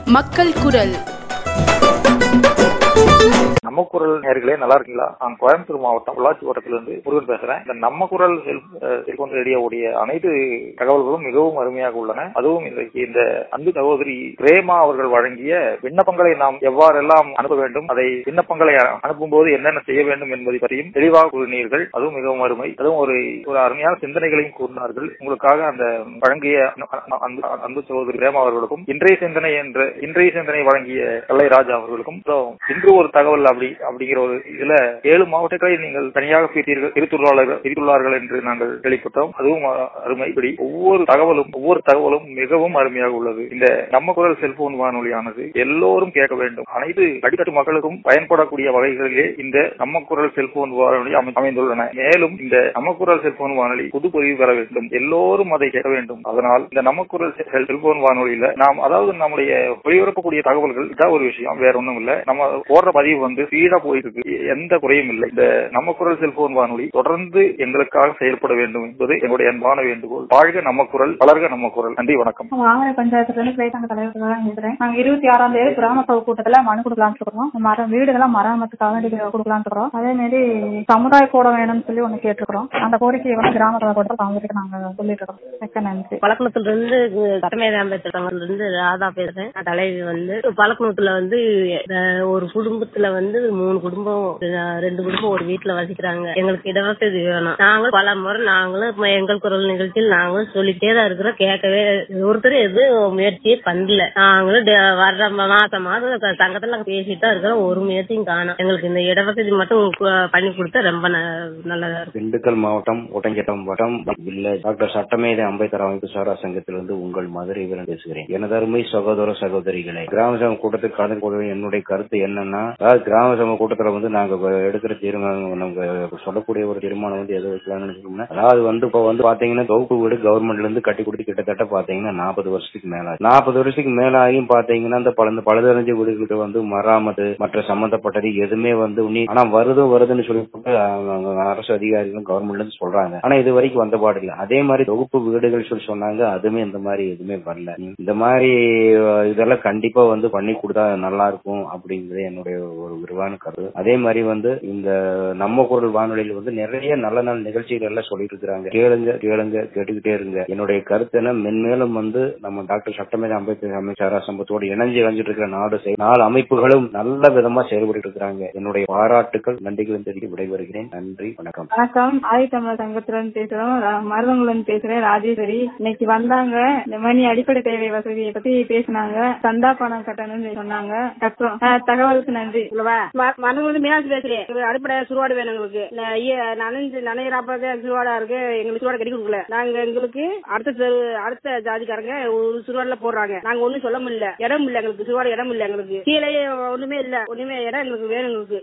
மக்கள் குரல் நம்ம குரல் நேர்களே நல்லா இருக்கீங்களா நான் கோயம்புத்தூர் மாவட்டம் உள்ளாட்சி வட்டத்திலிருந்து முருகன் பேசுறேன் இந்த நம்ம குரல் செல் செல்போன் ரேடியோவுடைய அனைத்து தகவல்களும் மிகவும் அருமையாக உள்ளன அதுவும் இன்றைக்கு இந்த அன்பு சகோதரி பிரேமா அவர்கள் வழங்கிய விண்ணப்பங்களை நாம் எவ்வாறெல்லாம் அனுப்ப வேண்டும் அதை விண்ணப்பங்களை அனுப்பும் போது என்னென்ன செய்ய வேண்டும் என்பதை பற்றியும் தெளிவாக கூறினீர்கள் அதுவும் மிகவும் அருமை அதுவும் ஒரு ஒரு அருமையான சிந்தனைகளையும் கூறினார்கள் உங்களுக்காக அந்த வழங்கிய அன்பு அன்பு சகோதரி பிரேமா அவர்களுக்கும் இன்றைய சிந்தனை என்ற இன்றைய சிந்தனை வழங்கிய கல்லை ராஜா அவர்களுக்கும் இன்று ஒரு தகவல் அப்படி அப்படிங்கிற ஒரு இதுல ஏழு மாவட்டங்களை நீங்கள் தனியாக பிரித்தீர்கள் பிரித்துள்ளார்கள் பிரித்துள்ளார்கள் என்று நாங்கள் கேள்விப்பட்டோம் அதுவும் அருமை இப்படி ஒவ்வொரு தகவலும் ஒவ்வொரு தகவலும் மிகவும் அருமையாக உள்ளது இந்த நம்ம குரல் செல்போன் வானொலியானது எல்லோரும் கேட்க வேண்டும் அனைத்து அடித்தட்டு மக்களுக்கும் பயன்படக்கூடிய வகைகளிலே இந்த நம்ம குரல் செல்போன் வானொலி அமைந்துள்ளன மேலும் இந்த நம்ம குரல் செல்போன் வானொலி புது பதிவு பெற வேண்டும் எல்லோரும் அதை கேட்க வேண்டும் அதனால் இந்த நம்ம குரல் செல்போன் வானொலியில நாம் அதாவது நம்முடைய ஒளிபரப்பக்கூடிய தகவல்கள் இதான் ஒரு விஷயம் வேற ஒண்ணும் இல்ல நம்ம போடுற பதிவு வந்து ஸ்பீடா போயிட்டு இருக்கு எந்த குறையும் இல்லை இந்த நம்ம குரல் செல்போன் வானொலி தொடர்ந்து எங்களுக்காக செயல்பட வேண்டும் என்பது எங்களுடைய அன்பான வேண்டுகோள் வாழ்க நம்ம குரல் வளர்க நம்ம குரல் நன்றி வணக்கம் மாமர பஞ்சாயத்துல இருந்து பேசாங்க தலைவர்கள் தான் பேசுறேன் நாங்க இருபத்தி ஆறாம் தேதி கிராம சபை கூட்டத்துல மனு கொடுக்கலாம்னு இருக்கோம் மரம் வீடுகளை மராமத்துக்காக வேண்டி கொடுக்கலாம்னு இருக்கோம் அதே மாதிரி சமுதாய கூட வேணும்னு சொல்லி ஒண்ணு கேட்டிருக்கிறோம் அந்த கோரிக்கையை வந்து கிராம சபை கூட்டத்தில் அவங்ககிட்ட நாங்க சொல்லிட்டு இருக்கோம் மிக்க நன்றி பழக்கணத்துல இருந்து சட்டமேதை அம்பேத்கர் சங்கத்துல இருந்து ராதா பேசுறேன் நான் தலைவி வந்து பழக்கணத்துல வந்து ஒரு குடும்பத்துல வந்து மூணு குடும்பம் ரெண்டு குடும்பம் ஒரு வீட்டுல வசிக்கிறாங்க எங்களுக்கு இடவசதி வேணும் நாங்களும் பல முறை நாங்களும் எங்கள் குரல் நிகழ்ச்சியில் நாங்களும் சொல்லிட்டே தான் இருக்கிறோம் கேட்கவே ஒருத்தர் எதுவும் முயற்சியே பண்ணல நாங்களும் வர்ற மாசம் மாதம் சங்கத்துல நாங்க பேசிட்டு தான் இருக்கிறோம் ஒரு முயற்சியும் காணும் எங்களுக்கு இந்த இடவசதி மட்டும் பண்ணி கொடுத்தா ரொம்ப நல்லதா இருக்கும் திண்டுக்கல் மாவட்டம் ஒட்டஞ்சட்டம் வட்டம் வில்லேஜ் டாக்டர் சட்டமேதை அம்பேத்கர் அமைப்பு சாரா சங்கத்திலிருந்து உங்கள் மதுரை வீரன் பேசுகிறேன் எனது அருமை சகோதர சகோதரிகளை கிராம சபை கூட்டத்துக்கு கலந்து கொள்ள என்னுடைய கருத்து என்னன்னா அதாவது கிராம சபை கூட்டத்துல வந்து நாங்க எடுக்கிற தீர்மானம் நாங்க சொல்லக்கூடிய ஒரு தீர்மானம் வந்து எது வைக்கலாம்னு நினைச்சோம்னா அதாவது வந்து இப்ப வந்து பாத்தீங்கன்னா தொகுப்பு வீடு கவர்மெண்ட்ல இருந்து கட்டி கொடுத்து கிட்டத்தட்ட பாத்தீங்கன்னா நாற்பது வருஷத்துக்கு மேல நாற்பது வருஷத்துக்கு மேல ஆகியும் பாத்தீங்கன்னா இந்த பல பழுதறிஞ்ச வீடுகளுக்கு வந்து மராமத்து மற்ற சம்பந்தப்பட்டது எதுவுமே வந்து உன்னி ஆனா வருது வருதுன்னு சொல்லி அரசு அதிகாரிகளும் கவர்மெண்ட்ல இருந்து சொல்றாங்க ஆனா இது வரைக்கும் வந்த பாடு இல்லை அதே மாதிரி தொகுப்பு வீடுகள் சொல்லி சொன்னாங்க அதுவுமே இந்த மாதிரி எதுவுமே வரல இந்த மாதிரி இதெல்லாம் கண்டிப்பா வந்து பண்ணி கொடுத்தா நல்லா இருக்கும் அப்படிங்கிறது என்னுடைய ஒரு விரிவான கருத்து அதே மாதிரி வந்து இந்த நம்ம குரல் வானொலியில் வந்து நிறைய நல்ல நல்ல நிகழ்ச்சிகள் எல்லாம் சொல்லிட்டு இருக்கிறாங்க கேளுங்க கேளுங்க கேட்டுக்கிட்டே இருங்க என்னுடைய கருத்து என்ன மென்மேலும் வந்து நம்ம டாக்டர் சட்டமேத அம்பேத்கர் அமைச்சரா சம்பத்தோடு இணைஞ்சு இணைஞ்சிட்டு இருக்கிற நாடு நாலு அமைப்புகளும் நல்ல விதமா செயல்பட்டு இருக்கிறாங்க என்னுடைய பாராட்டுக்கள் நன்றிகளும் தெரிவித்து விடைபெறுகிறேன் நன்றி வணக்கம் வணக்கம் ஆதி தமிழர் சங்கத்திலிருந்து பேசுறோம் மருதங்குளம் பேசுறேன் ராஜேஸ்வரி இன்னைக்கு வந்தாங்க இந்த மணி அடிப்படை தேவை வசதியை பத்தி பேசினாங்க சந்தா பணம் கட்டணும்னு சொன்னாங்க கட்டுறோம் தகவலுக்கு நன்றி மருந்து வந்து மீனாட்சி பேசுறேன் அடிப்படை சுருவாடு வேணும் எங்களுக்கு நனைஞ்சு நனையிறாப்பதே சுருவாடா இருக்கு எங்களுக்கு சுருவாடு கட்டி கொடுக்கல நாங்க எங்களுக்கு அடுத்த அடுத்த ஜாதிக்காரங்க ஒரு சுருவாடுல போடுறாங்க நாங்க ஒண்ணும் சொல்ல முடியல இடம் இல்ல எங்களுக்கு சுருவாடு இடம் இல்ல எங்களுக்கு கீழே ஒண்ணுமே இல்ல ஒண்ணுமே இடம் எங்களுக்கு வேணும் எங்களுக்கு